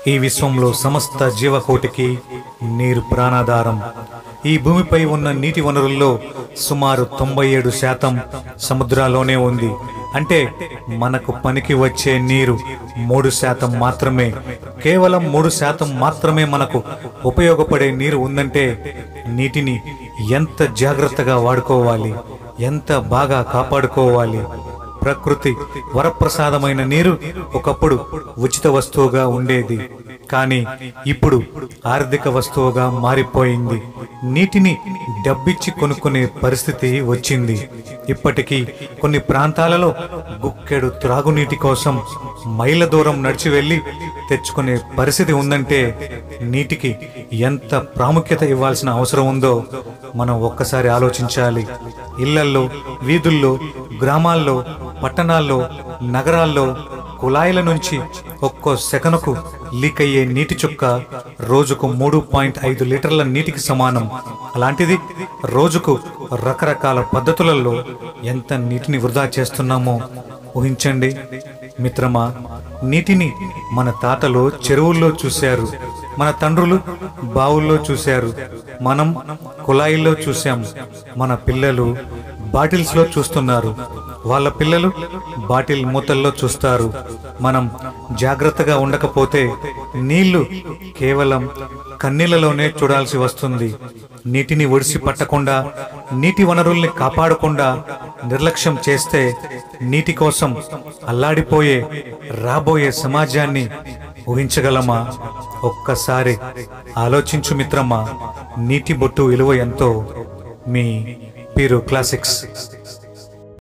ఈ విశ్వంలో సమస్త జీవకోటికి నీరు ప్రాణాధారం ఈ భూమిపై ఉన్న నీటి వనరుల్లో సుమారు తొంభై ఏడు శాతం సముద్రాల్లోనే ఉంది అంటే మనకు పనికి వచ్చే నీరు మూడు శాతం మాత్రమే కేవలం మూడు శాతం మాత్రమే మనకు ఉపయోగపడే నీరు ఉందంటే నీటిని ఎంత జాగ్రత్తగా వాడుకోవాలి ఎంత బాగా కాపాడుకోవాలి ప్రకృతి వరప్రసాదమైన నీరు ఒకప్పుడు ఉచిత వస్తువుగా ఉండేది కానీ ఇప్పుడు ఆర్థిక వస్తువుగా మారిపోయింది నీటిని డబ్బిచ్చి కొనుక్కునే పరిస్థితి వచ్చింది ఇప్పటికీ కొన్ని ప్రాంతాలలో గుక్కెడు త్రాగునీటి కోసం మైళ్ళ దూరం నడిచి వెళ్ళి తెచ్చుకునే పరిస్థితి ఉందంటే నీటికి ఎంత ప్రాముఖ్యత ఇవ్వాల్సిన అవసరం ఉందో మనం ఒక్కసారి ఆలోచించాలి ఇళ్లల్లో వీధుల్లో గ్రామాల్లో పట్టణాల్లో నగరాల్లో కుళాయిల నుంచి ఒక్కో సెకనుకు లీక్ అయ్యే నీటి చుక్క రోజుకు మూడు పాయింట్ ఐదు లీటర్ల నీటికి సమానం అలాంటిది రోజుకు రకరకాల పద్ధతులలో ఎంత నీటిని వృధా చేస్తున్నామో ఊహించండి మిత్రమా నీటిని మన తాతలు చెరువుల్లో చూశారు మన తండ్రులు బావుల్లో చూశారు మనం కుళాయిల్లో చూశాం మన పిల్లలు బాటిల్స్ లో చూస్తున్నారు వాళ్ళ పిల్లలు బాటిల్ మూతల్లో చూస్తారు మనం జాగ్రత్తగా ఉండకపోతే నీళ్లు కేవలం కన్నీళ్లలోనే చూడాల్సి వస్తుంది నీటిని ఒడిసి పట్టకుండా నీటి వనరుల్ని కాపాడకుండా నిర్లక్ష్యం చేస్తే నీటి కోసం అల్లాడిపోయే రాబోయే సమాజాన్ని ఊహించగలమా ఒక్కసారి ఆలోచించు మిత్రమా నీటి బొట్టు విలువ ఎంతో మీ పీరు క్లాసిక్స్